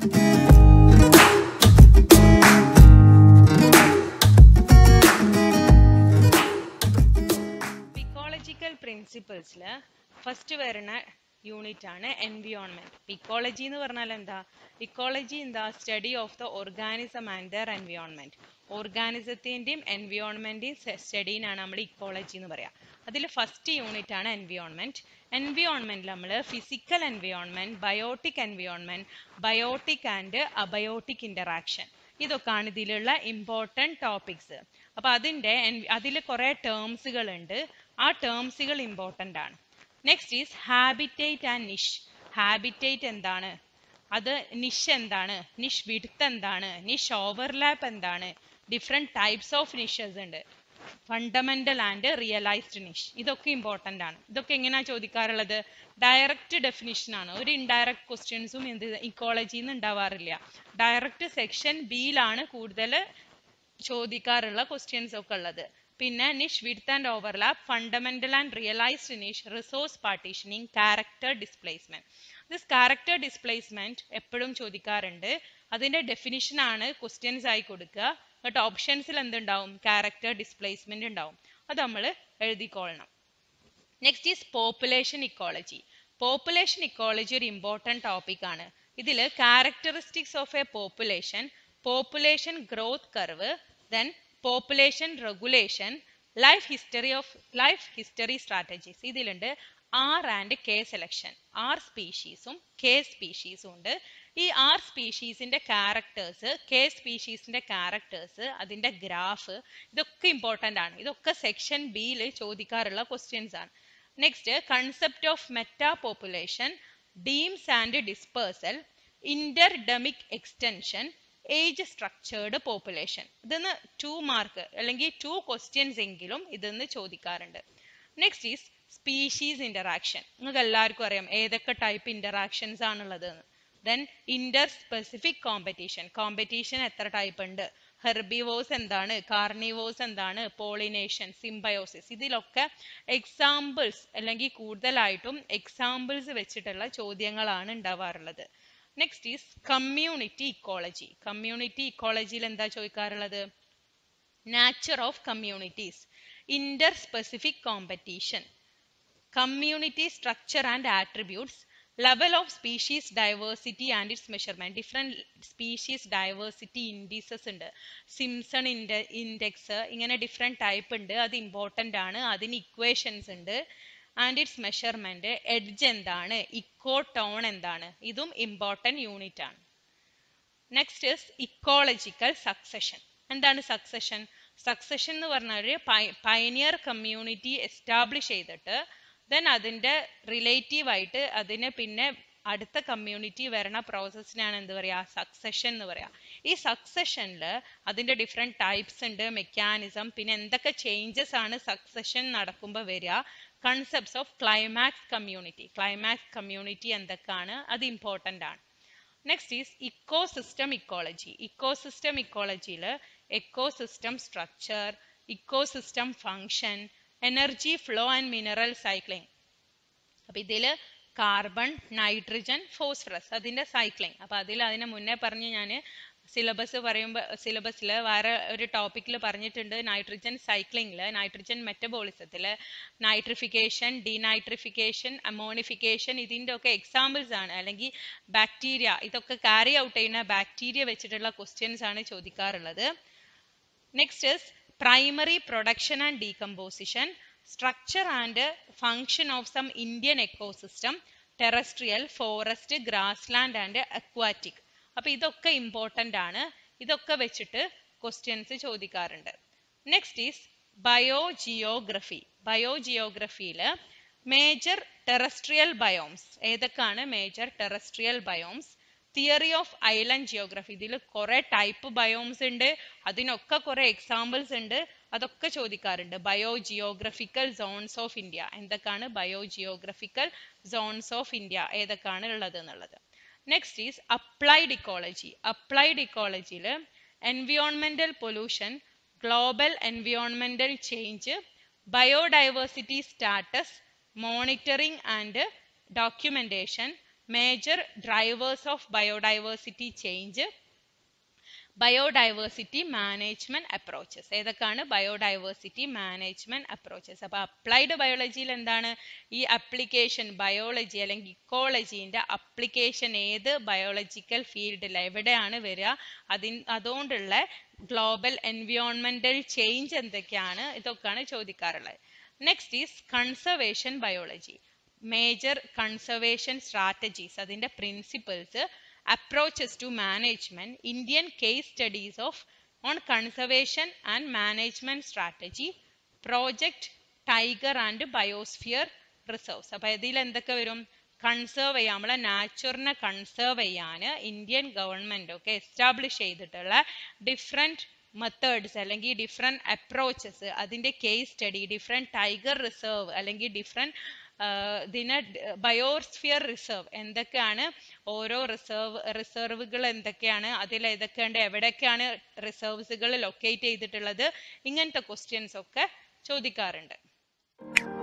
Ecological പ്രിൻസിപ്പിൾസിൽ first വരുന്ന unit ആണ് എൻവിയോൺമെന്റ് ഇക്കോളജി എന്ന് പറഞ്ഞാൽ എന്താ ഇക്കോളജി എന്താ study of the organism and their environment ഓർഗാനിസത്തിന്റെയും എൻവിയോൺമെന്റിന്റെയും സ്റ്റഡീനാണ് നമ്മൾ ഇക്കോളജി എന്ന് പറയാം അതിൽ ഫസ്റ്റ് യൂണിറ്റ് ആണ് എൻവിയോൺമെന്റ് എൻവിയോൺമെന്റിൽ നമ്മൾ physical environment biotic environment biotic and abiotic interaction ഇതൊക്കെയാണ് ഇതിലുള്ള ഇമ്പോർട്ടൻറ്റ് ടോപ്പിക്സ് അപ്പൊ അതിന്റെ അതിൽ കുറെ ടേംസുകൾ ഉണ്ട് ആ ടേംസുകൾ ഇമ്പോർട്ടൻ്റ് ആണ് next is habitat and niche habitat എന്താണ് അത് നിഷ് എന്താണ് നിഷ് വിഡ്ത്ത് എന്താണ് നിഷ് ഓവർലാപ്പ് എന്താണ് ഡിഫറെന്റ് ടൈപ്സ് ഓഫ് നിഷസ് ഉണ്ട് ഫണ്ടമെന്റൽ ആൻഡ് റിയലൈസ്ഡ് നിഷ് ഇതൊക്കെ ഇമ്പോർട്ടൻ്റ് ആണ് ഇതൊക്കെ എങ്ങനെയാ ചോദിക്കാറുള്ളത് ഡയറക്റ്റ് ഡെഫിനിഷൻ ആണ് ഒരു ഇൻഡയറക്റ്റ് ക്വസ്റ്റ്യൻസും എന്ത് ഇക്കോളജിയിൽ നിന്ന് ഉണ്ടാവാറില്ല ഡയറക്റ്റ് സെക്ഷൻ ബിയിലാണ് കൂടുതൽ ചോദിക്കാറുള്ള ക്വസ്റ്റ്യൻസ് ഒക്കെ ഉള്ളത് പിന്നെ niche width and overlap fundamental and realised niche resource partitioning character displacement this character displacement എപ്പോഴും ചോദിക്കാറുണ്ട് അതിന്റെ ഡെഫിനിഷൻ ആണ് ക്വസ്റ്റ്യൻസ് ആയി കൊടുക്കുക എന്നിട്ട് ഓപ്ഷൻസിൽ എന്തുണ്ടാവും ക്യാരക്ടർ ഡിസ്പ്ലേസ്മെന്റ് ഉണ്ടാവും അത് നമ്മൾ എഴുതിക്കൊള്ളണം next is population ecology population ecology ഒരു ഇമ്പോർട്ടൻറ്റ് ടോപ്പിക് ആണ് ഇതിൽ characteristics of a population population growth curve then population regulation life history of life history strategies ഇതിലുണ്ട് r and K selection r സ്പീഷീസും K സ്പീഷീസും ഉണ്ട് ഈ ആർ സ്പീഷീസിന്റെ characters K സ്പീഷീസിന്റെ ക്യാരക്ടേഴ്സ് അതിന്റെ ഗ്രാഫ് ഇതൊക്കെ ഇമ്പോർട്ടൻ്റ് ആണ് ഇതൊക്കെ സെക്ഷൻ ബിയിൽ ചോദിക്കാറുള്ള ക്വസ്റ്റ്യൻസ് ആണ് next concept of metapopulation demes and dispersal interdemic extension age structured population ഇതെന്ന് ടു മാർക്ക് അല്ലെങ്കിൽ ടു ക്വസ്റ്റ്യൻസ് എങ്കിലും ഇതെന്ന് ചോദിക്കാറുണ്ട് നെക്സ്റ്റ് ഈസ് സ്പീഷീസ് ഇന്ററാക്ഷൻ നിങ്ങൾക്ക് എല്ലാവർക്കും അറിയാം ഏതൊക്കെ ടൈപ്പ് ഇന്ററാക്ഷൻസ് ആണുള്ളത് then interspecific competition competition എത്ര ടൈപ്പ് ഉണ്ട് ഹെർബിവോസ് എന്താണ് കാർണിവോസ് എന്താണ് പോളിനേഷൻ സിംബയോസിസ് ഇതിലൊക്കെ എക്സാമ്പിൾസ് അല്ലെങ്കിൽ കൂടുതലായിട്ടും എക്സാമ്പിൾസ് വെച്ചിട്ടുള്ള ചോദ്യങ്ങളാണ് ഉണ്ടാവാറുള്ളത് next is community ecology community ഇക്കോളജിയിൽ എന്താ ചോദിക്കാറുള്ളത് nature of communities interspecific competition community structure and attributes level of species diversity and its measurement different species diversity indices ഉണ്ട് സിംസൺ ഇൻഡെക്സ് ഇങ്ങനെ ഡിഫറെന്റ് ടൈപ്പ് ഉണ്ട് അത് ഇമ്പോർട്ടൻ്റ് ആണ് അതിന് equations ഉണ്ട് ആൻഡ് ഇറ്റ്സ് മെഷർമെന്റ് എഡ്ജ് എന്താണ് ecotone എന്താണ് ഇതും ഇമ്പോർട്ടൻറ്റ് യൂണിറ്റ് ആണ് നെക്സ്റ്റ് ഇസ് ഇക്കോളജിക്കൽ സക്സഷൻ എന്താണ് സക്സഷൻ സക്സഷൻ എന്ന് പറഞ്ഞാൽ ഒരു പൈനിയർ കമ്മ്യൂണിറ്റി എസ്റ്റാബ്ലിഷ് ചെയ്തിട്ട് ദെൻ അതിൻ്റെ റിലേറ്റീവ് ആയിട്ട് അതിന് പിന്നെ അടുത്ത കമ്മ്യൂണിറ്റി വരണ പ്രോസസ്സിനാണ് എന്ത് പറയാ സക്സഷൻ എന്ന് പറയാ ഈ സക്സഷനിൽ അതിന്റെ ഡിഫറെന്റ് ടൈപ്സ് ഉണ്ട് മെക്കാനിസം പിന്നെ എന്തൊക്കെ ചേഞ്ചസ് ആണ് സക്സഷൻ നടക്കുമ്പോൾ വരിക concepts of climax community climax community എന്തൊക്കെയാണ് അത് ഇമ്പോർട്ടൻ്റ് ആണ് next is ecosystem ecology ecosystem ഇക്കോളജിയിൽ ecosystem structure ecosystem function energy flow and mineral cycling അപ്പൊ ഇതില് കാർബൺ നൈട്രജൻ ഫോസ്ഫറസ് അതിന്റെ സൈക്ലിംഗ് അപ്പൊ അതിൽ അതിന് മുന്നേ പറഞ്ഞ് ഞാൻ സിലബസ് പറയുമ്പോൾ സിലബസിൽ വേറെ ഒരു ടോപ്പിക്കിൽ പറഞ്ഞിട്ടുണ്ട് നൈട്രജൻ സൈക്ലിംഗിൽ നൈട്രജൻ മെറ്റബോളിസത്തിൽ നൈട്രിഫിക്കേഷൻ ഡീനൈട്രിഫിക്കേഷൻ അമോണിഫിക്കേഷൻ ഇതിൻ്റെ ഒക്കെ എക്സാമ്പിൾസ് ആണ് അല്ലെങ്കിൽ ബാക്ടീരിയ ഇതൊക്കെ ക്യാരി ഔട്ട് ചെയ്യുന്ന ബാക്ടീരിയ വെച്ചിട്ടുള്ള ക്വസ്റ്റ്യൻസ് ആണ് ചോദിക്കാറുള്ളത് next is primary production and decomposition, structure and function of some Indian ecosystem, terrestrial, forest, grassland and aquatic. അപ്പൊ ഇതൊക്കെ ഇമ്പോർട്ടൻ്റ് ആണ് ഇതൊക്കെ വെച്ചിട്ട് ക്വസ്റ്റ്യൻസ് ചോദിക്കാറുണ്ട് നെക്സ്റ്റ് ഈസ് ബയോജിയോഗ്രഫി ബയോജിയോഗ്രഫിയിൽ മേജർ ടെറസ്ട്രിയൽ ബയോംസ് ഏതൊക്കെയാണ് major terrestrial biomes theory of island geography ഇതിൽ കുറെ ടൈപ്പ് ബയോംസ് ഉണ്ട് അതിനൊക്കെ കുറെ എക്സാമ്പിൾസ് ഉണ്ട് അതൊക്കെ ചോദിക്കാറുണ്ട് bio geographical zones of India എന്തൊക്കെയാണ് bio geographical zones of India ഏതൊക്കെയാണ് ഉള്ളത് എന്നുള്ളത് next is applied ecology applied ഇക്കോളജിയിൽ എൻവിയോൺമെന്റൽ pollution global എൻവിയോൺമെന്റൽ change biodiversity status monitoring and documentation major drivers of biodiversity change biodiversity management approaches ഏതൊക്കെയാണ് biodiversity management approaches അപ്പൊ applied ബയോളജിയിൽ എന്താണ് ഈ application biology അല്ലെങ്കിൽ ഇക്കോളജീന്റെ application ഏത് biological ഫീൽഡിൽ എവിടെയാണ് വരിക അതിൻ അതുകൊണ്ടുള്ള ഗ്ലോബൽ എൻവിയോൺമെന്റൽ ചേഞ്ച് എന്തൊക്കെയാണ് ഇതൊക്കെയാണ് ചോദിക്കാറുള്ളത് next is conservation biology major conservation strategies അതിന്റെ principles approaches to management indian case studies of on conservation and management strategy project tiger and biosphere reserves അപ്പൊ ഇതിൽ എന്തൊക്കെ വരും കൺസേർവ് ചെയ്യാൻ നമ്മളെ നാച്ചുറിനെ കൺസേർവ് ചെയ്യാൻ ഇന്ത്യൻ ഗവൺമെന്റ് ഒക്കെ എസ്റ്റാബ്ലിഷ് ചെയ്തിട്ടുള്ള ഡിഫറെന്റ് മെത്തേഡ്സ് അല്ലെങ്കിൽ ഡിഫറെന്റ് അപ്രോച്ചസ് അതിന്റെ case study different tiger reserve അല്ലെങ്കിൽ ഡിഫറെന്റ് ഇതിന് ബയോസ്ഫിയർ റിസർവ് എന്തൊക്കെയാണ് ഓരോ റിസർവ് റിസർവുകൾ എന്തൊക്കെയാണ് അതിൽ ഏതൊക്കെയുണ്ട് എവിടെയൊക്കെയാണ് റിസർവ്സുകൾ ലൊക്കേറ്റ് ചെയ്തിട്ടുള്ളത് ഇങ്ങനത്തെ ക്വസ്റ്റ്യൻസ് ഒക്കെ ചോദിക്കാറുണ്ട്